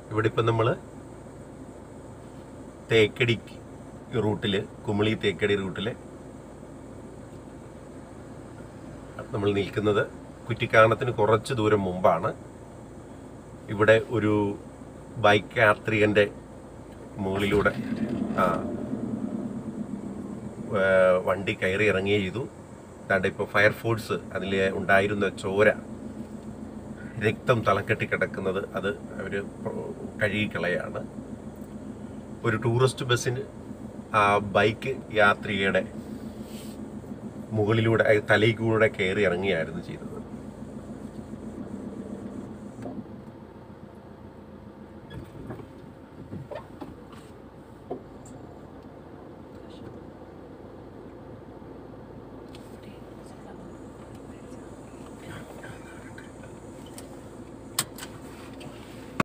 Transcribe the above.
ഇവിടെ ഇപ്പം നമ്മൾ തേക്കടി റൂട്ടിൽ കുമളി തേക്കടി റൂട്ടിൽ നമ്മൾ നിൽക്കുന്നത് കുറ്റിക്കാണത്തിന് കുറച്ച് ദൂരം മുമ്പാണ് ഇവിടെ ഒരു ബൈക്ക് യാത്രികന്റെ മുകളിലൂടെ ആ ഏ, വണ്ടി കയറി ഇറങ്ങുകയും ചെയ്തു അതാണ്ട് ഇപ്പോൾ ഫയർഫോഴ്സ് അതിൽ ഉണ്ടായിരുന്ന ചോര രക്തം തലക്കെട്ടി കിടക്കുന്നത് അത് അവർ കഴുകിക്കളയാണ് ഒരു ടൂറിസ്റ്റ് ബസ്സിന് ആ ബൈക്ക് യാത്രികയുടെ മുകളിലൂടെ ആ തലയിലൂടെ കയറി ഇറങ്ങിയായിരുന്നു ചെയ്തത്